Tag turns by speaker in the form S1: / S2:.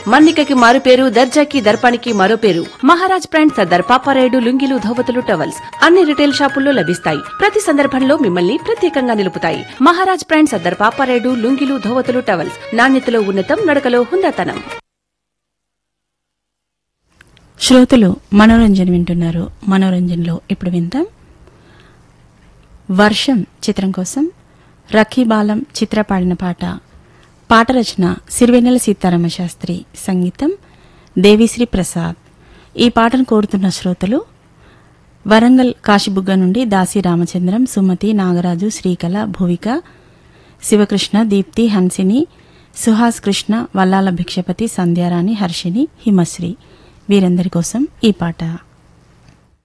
S1: మన్నికకి మారు పేరు దర్జాకి దర్పానికి మరో పేరు మహారాజ్ బ్రాండ్ సర్దార్ పాపారాయుడు లుంగిలు ధోవతులు టవల్స్ అన్ని రిటైల్ షాపుల్లో లభిస్తాయి ప్రతి సందర్భంలో మిమ్మల్ని ప్రత్యేకంగా నిలుపుతాయి మహారాజ్ బ్రాండ్ సర్దార్ పాపారాయుడు లుంగిలు ధోవతులు టవల్స్ నాణ్యతలో ఉన్నతం నడకలో హుందాతనం
S2: శ్రోతలు మనోరంజన్ వింటున్నారు మనోరంజన్లో ఇప్పుడు విందాం వర్షం చిత్రం కోసం రఖీబాలం చిత్ర పాడిన పాట పాట రచన సిరివెన్నెల సీతారామ శాస్త్రి సంగీతం దేవిశ్రీ ప్రసాద్ ఈ పాటను కోరుతున్న శ్రోతలు వరంగల్ కాశీబుగ్గ నుండి దాసి రామచంద్రం సుమతి నాగరాజు శ్రీకళ భువిక శివకృష్ణ దీప్తి హన్సిని సుహాస్ కృష్ణ వల్లాల భిక్షపతి సంధ్యారాణి హర్షిని హిమశ్రీ వీరందరి కోసం ఈ పాట